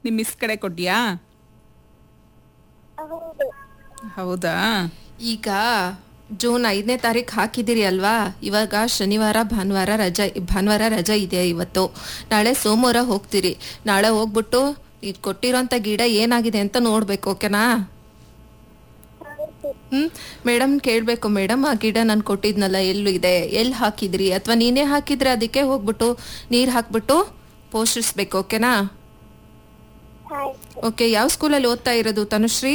ನಿಮ್ಮ ಮಿಸ್ ಕಡೆ ಕೊಟ್ಟಿಯಾ ಹೌದು ಹೌದಾ ಈಗ ಜೂನ್ ಐದನೇ ತಾರೀಕು ಹಾಕಿದಿರಿ ಅಲ್ವಾ ಇವಾಗ ಶನಿವಾರ ಭಾನುವಾರ ರಜಾ ಭಾನುವಾರ ರಜಾ ಇದೆ ಇವತ್ತು ನಾಳೆ ಸೋಮವಾರ ಹೋಗ್ತೀರಿ ನಾಳೆ ಹೋಗ್ಬಿಟ್ಟು ಇದು ಕೊಟ್ಟಿರೋಂಥ ಗಿಡ ಏನಾಗಿದೆ ಅಂತ ನೋಡ್ಬೇಕು ಓಕೆನಾ ಹೌದು ಹ್ಮ್ ಮೇಡಮ್ ಕೇಳಬೇಕು ಮೇಡಮ್ ಆ ಗಿಡ ನಾನು ಕೊಟ್ಟಿದ್ನಲ್ಲ ಎಲ್ಲೂ ಇದೆ ಎಲ್ಲಿ ಹಾಕಿದ್ರಿ ಅಥವಾ ನೀನೇ ಹಾಕಿದ್ರೆ ಅದಕ್ಕೆ ಹೋಗ್ಬಿಟ್ಟು ನೀರು ಹಾಕ್ಬಿಟ್ಟು ಪೋಷಿಸ್ಬೇಕು ಓಕೆನಾ ಆಯ್ತು ಓಕೆ ಯಾವ ಸ್ಕೂಲಲ್ಲಿ ಓದ್ತಾ ಇರೋದು ತನುಶ್ರೀ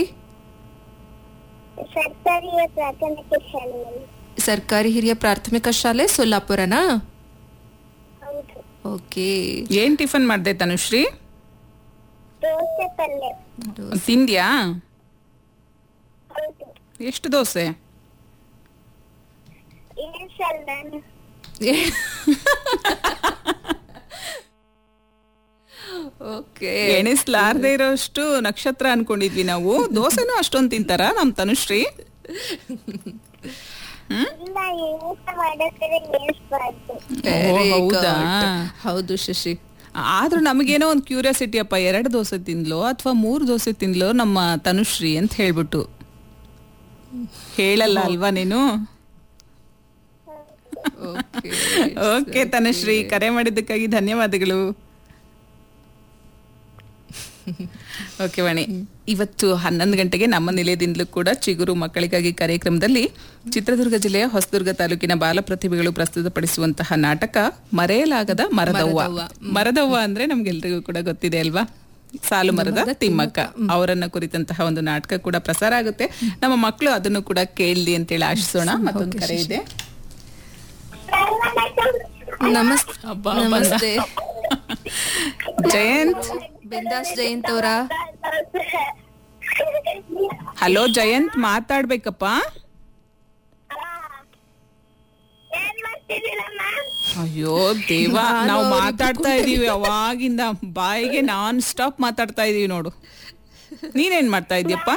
ಸರ್ಕಾರಿ ಪ್ರಾಥಮಿಕ ಶಾಲೆಯಲ್ಲಿ ಸರ್ಕಾರಿ ಹಿರಿಯ ಪ್ರಾಥಮಿಕ ಶಾಲೆ ಸೊಲ್ಲಾಪುರನಾ ಹೌದು ಓಕೆ ಏನ್ ಟಿಫನ್ ಮಾಡ್ದೆ ತನುಶ್ರೀ ದೋಸೆ ಪಲ್ಯ ತಿಂದ್ಯಾ ಹೌದು ಎಷ್ಟು ದೋಸೆ ಏನ್ ಸಲ್ ನಾನು ಓಕೆ ಎಣಿಸ್ಲಾರ್ದೇ ಇರೋಷ್ಟು ನಕ್ಷತ್ರ ಅನ್ಕೊಂಡಿದ್ವಿ ನಾವು ದೋಸೆನೂ ಅಷ್ಟೊಂದು ತಿಂತಾರ ನಮ್ ತನುಶ್ರೀ ಇಲ್ಲ ಊಟ ಮಾಡೋದ್ರೆ ಏರ್ಸ್ಬಾರ್ದು ಓ, ಹೌದಾ? ಹೌದು ಶಶಿ ಆದ್ರೂ ನಮಗೇನೋ ಒಂದು ಕ್ಯೂರಿಯಾಸಿಟಿ ಅಪ್ಪ ಎರಡು ದೋಸೆ ತಿನ್ಲೋ ಅಥವಾ ಮೂರು ದೋಸೆ ತಿನ್ಲೋ ನಮ್ಮ ತನುಶ್ರೀ ಅಂತ ಹೇಳ್ಬಿಟ್ಟು ಹೇಳಲ್ಲ ಅಲ್ವಾ ನೀನು ಓಕೆ ಓಕೆ ತನುಶ್ರೀ ಕರೆ ಮಾಡಿದ್ದಕ್ಕಾಗಿ ಧನ್ಯವಾದಗಳು ಓಕೆ ವಾಣಿ ಇವತ್ತು ಹನ್ನೊಂದು ಗಂಟೆಗೆ ನಮ್ಮ ನಿಲಯದಿಂದಲೂ ಕೂಡ ಚಿಗುರು ಮಕ್ಕಳಿಗಾಗಿ ಕಾರ್ಯಕ್ರಮದಲ್ಲಿ ಚಿತ್ರದುರ್ಗ ಜಿಲ್ಲೆಯ ಹೊಸದುರ್ಗ ತಾಲೂಕಿನ ಬಾಲ ಪ್ರತಿಭೆಗಳು ಪ್ರಸ್ತುತಪಡಿಸುವಂತಹ ನಾಟಕ ಮರೆಯಲಾಗದ ಮರದವ್ವ ಮರದವ್ವ ಅಂದ್ರೆ ನಮ್ಗೆಲ್ರಿಗೂ ಕೂಡ ಗೊತ್ತಿದೆ ಅಲ್ವಾ ಸಾಲು ಮರದ ತಿಮ್ಮಕ್ಕ ಅವರನ್ನ ಕುರಿತಂತಹ ಒಂದು ನಾಟಕ ಕೂಡ ಪ್ರಸಾರ ಆಗುತ್ತೆ ನಮ್ಮ ಮಕ್ಕಳು ಅದನ್ನು ಕೂಡ ಕೇಳಲಿ ಅಂತೇಳಿ ಆಶಿಸೋಣ ಮತ್ತೊಂದು ಕರೆ ಇದೆ ನಮಸ್ತೆ ಅಬ್ಬಾ, ನಮಸ್ತೆ ಜಯಂತ್ ಬಿಂದಾಸ್ ಜಯಂತ್ ಅವರ ಹಲೋ ಜಯಂತ್ ಮಾತಾಡ್ಬೇಕಪ್ಪ ಏನ್ ಮಾಡ್ತಿದ್ದೀರಮ್ಮ ಅಯ್ಯೋ ದೇವ ನಾವು ಮಾತಾಡ್ತಾ ಇದೀವಿ ಅವಾಗಿಂದ ಬಾಯಿಗೆ ನಾನ್ ಸ್ಟಾಪ್ ಮಾತಾಡ್ತಾ ಇದೀವಿ ನೋಡು ನೀನೇನ್ ಮಾಡ್ತಾ ಇದೀಯಪ್ಪ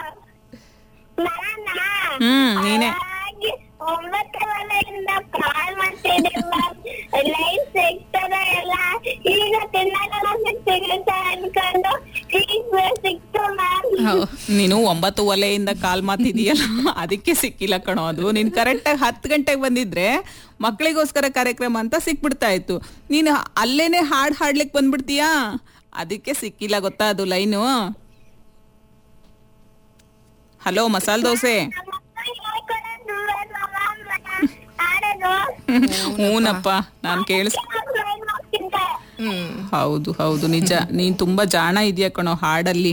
ನಾನಾ ಹ್ಮ್ ನೀನೇ ಹಾಗೆ ಒಂಬತ್ತು ಮನೆಯಿಂದ ಕಾಲ್ ಮಾಡ್ತಿದ್ದೆ ಲೈನ್ ಸಿಗ್ತದ ಎಲ್ಲ ಈಗ ತಿನ್ನಲ್ಲ ಸಿಗುತ್ತೆ ಅನ್ಕೊಂಡು ಈಗ ಸಿಕ್ತು ಮ್ಯಾಮ್ ನೀನು ಒಂಬತ್ತು ಒಲೆಯಿಂದ ಕಾಲ್ ಮಾತಿದೀಯಲ್ಲ ಅದಕ್ಕೆ ಸಿಕ್ಕಿಲ್ಲ ಕಣೋ ಅದು ನೀನ್ ಕರೆಕ್ಟ್ ಆಗಿ ಹತ್ತು ಗಂಟೆಗೆ ಬಂದಿದ್ರೆ ಮಕ್ಕಳಿಗೋಸ್ಕರ ಕಾರ್ಯಕ್ರಮ ಅಂತ ಸಿಕ್ಬಿಡ್ತಾ ಇತ್ತು ನೀನು ಅಲ್ಲೇನೆ ಹಾಡ್ ಹಾಡ್ಲಿಕ್ ಬಂದ್ಬಿಡ್ತೀಯಾ ಅದಕ್ಕೆ ಸಿಕ್ಕಿಲ್ಲ ಗೊತ್ತಾ ಅದು ಲೈನು ಹಲೋ ಮಸಾಲೆ ದೋಸೆ ಆಡೋದು ಹೂನಪ್ಪ ನಾನು ಕೇಳಿಸ್ ಹ್ಮ್ ಹೌದು ಹೌದು ನಿಜ ನೀನ್ ತುಂಬಾ ಜಾಣ ಇದೆಯಾ ಕಣೋ ಹಾಡಲ್ಲಿ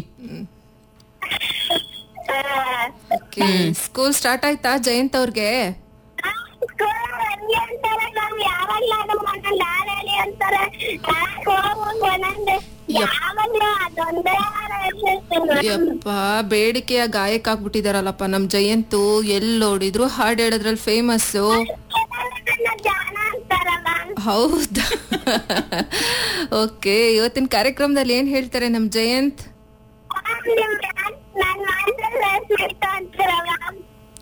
ಓಕೆ ಸ್ಕೂಲ್ ಸ್ಟಾರ್ಟ್ ಆಯ್ತಾ ಜಯಂತ್ ಅವ್ರಿಗೆ ಯಾವಾಗ್ಲಾದ್ರೂ ಮನೇಲಿ ಲಾಡಲಿ ಅಂತಾರೆ ಹೋಗ್ಬೇಕು ಒಂದೊಂದು ಯಾವಾಗ್ಲೂ ಅದೊಂದೇ ಯಪ್ಪ ಬೇಡಿಕೆಯ ಗಾಯಕ ಆಗ್ಬಿಟ್ಟಿದಾರಲ್ಲಪ್ಪ ನಮ್ ಜಯಂತು ಎಲ್ಲಿ ನೋಡಿದ್ರು ಹಾಡ್ ಹೇಳೋದ್ರಲ್ಲಿ ಫೇಮಸ್ಸು ಜಾಣ ಅಂತಾರ ಮ್ಯಾಮ್ ಹೌದಾ ಓಕೆ ಇವತ್ತಿನ ಕಾರ್ಯಕ್ರಮದಲ್ಲಿ ಏನ್ ಹೇಳ್ತಾರೆ ನಮ್ ಜಯಂತ್ ನಾನ್ ಮಾಡಿದ್ರೆ ಸ್ವೀಟ್ ಅಂತೀರ ಮ್ಯಾಮ್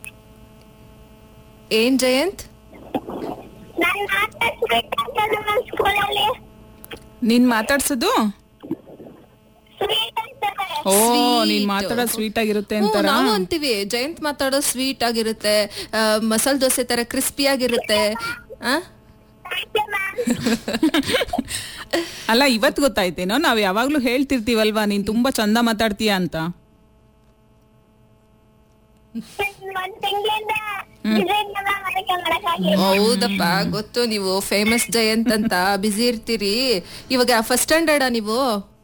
ಏನ್ ಜಯಂತ್ ನಾನ್ ಮಾತ್ರ ಸ್ವೀಟ್ ಅಂತಾರೆ ಮ್ಯಾಮ್ ಸ್ಕೂಲಲ್ಲಿ ನೀನ್ ಮಾತಾಡ್ಸೋದು ಸ್ವೀಟ್ ಅಂತಾರೆ ಓ Sweet. ನೀನ್ ಮಾತಾಡೋದು ಸ್ವೀಟ್ ಆಗಿರುತ್ತೆ ಹ್ಞೂ, ಅಂತಾರ ನಾವು ಅಂತೀವಿ ಜಯಂತ್ ಮಾತಾಡೋ ಸ್ವೀಟ್ ಆಗಿರುತ್ತೆ ಮಸಾಲೆ ದೋಸೆ ತರ ಕ್ರಿಸ್ಪಿ ಆಗಿರುತ್ತೆ ಆ? ಥ್ಯಾಂಕ್ ಯು ಮ್ಯಾಮ್ ಅಲ್ಲ ಇವತ್ ಗೊತ್ತಾಯ್ತೇನೋ ನಾವ್ ಯಾವಾಗ್ಲೂ ಹೇಳ್ತಿರ್ತೀವಲ್ವಾ ನೀನ್ ತುಂಬಾ ಚಂದ ಮಾತಾಡ್ತೀಯ ಅಂತ ಒಂದ್ ತಿಂಗಳಿಂದ ಇದರಿಂದ ಮ್ಯಾಮ್ ಅದಕ್ಕೆ ಮಾಡಕ್ಕಾಗಿಲ್ಲ ಹೌದಪ್ಪ ಗೊತ್ತು ನೀವು ಫೇಮಸ್ ಜಯಂತ್ ಅಂತ ಬಿಸಿ ಇರ್ತೀರಿ ಇವಾಗ ಫಸ್ಟ್ ಸ್ಟ್ಯಾಂಡರ್ಡಾ ನೀವು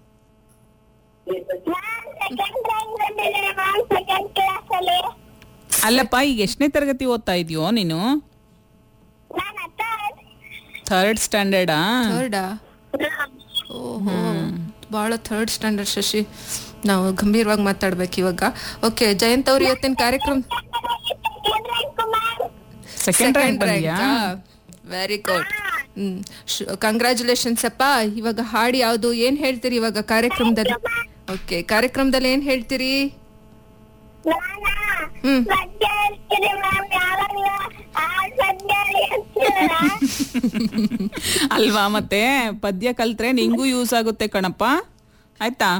ಮ್ಯಾಮ್ ಸೆಕೆಂಡ್ ರ್ಯಾಂಕ್ ಬಂದಿದ್ದೀನಿ ಮ್ಯಾಮ್ ಸೆಕೆಂಡ್ ಕ್ಲಾಸ್ ಅಲ್ಲಿ ಅಲ್ಲಪ್ಪ ಈಗ ಎಷ್ಟನೇ ತರಗತಿ ಓದ್ತಾ ಇದೀಯೋ ನೀನು ನಾನು ಅತ್ತ ಥರ್ಡ್ ಸ್ಟ್ಯಾಂಡರ್ಡಾ ಥರ್ಡಾ ಓಹೋ ಬಹಳ ಥರ್ಡ್ ಸ್ಟ್ಯಾಂಡರ್ಡ್ ಶಶಿ ನಾವು ಗಂಭೀರವಾಗಿ ಮಾತಾಡ್ಬೇಕು ಇವಾಗ ಓಕೆ ಜಯಂತ್ ಅವ್ರ ಇವತ್ತಿನ ಕಾರ್ಯಕ್ರಮ second rank ma'am second rank ಬಂದ್ಯಾ ವೆರಿ ಗುಡ್ ಹ್ಮ್ ಕಂಗ್ರ್ಯಾಚುಲೇಷನ್ಸ್ ಅಪ್ಪ ಇವಾಗ ಹಾಡು ಯಾವ್ದು ಏನ್ ಹೇಳ್ತೀರಿ ಇವಾಗ ಕಾರ್ಯಕ್ರಮದಲ್ಲಿ ಓಕೆ ಕಾರ್ಯಕ್ರಮದಲ್ಲಿ ಏನ್ ಹೇಳ್ತೀರಿ ನಾನಾ ಹ್ಮ್. ಸದ್ಯ ಹೇಳ್ತೀನಿ ಮ್ಯಾಮ್ ಯಾವಾಗ್ಲೂ ಆ ಸದ್ಯ ಹೇಳ್ತೀರ ಅಲ್ವಾ ಮತ್ತೆ ಪದ್ಯ ಕಲ್ತ್ರೆ ನಿಂಗೂ ಯೂಸ್ ಆಗುತ್ತೆ ಕಣಪ್ಪ ಆಯ್ತಾ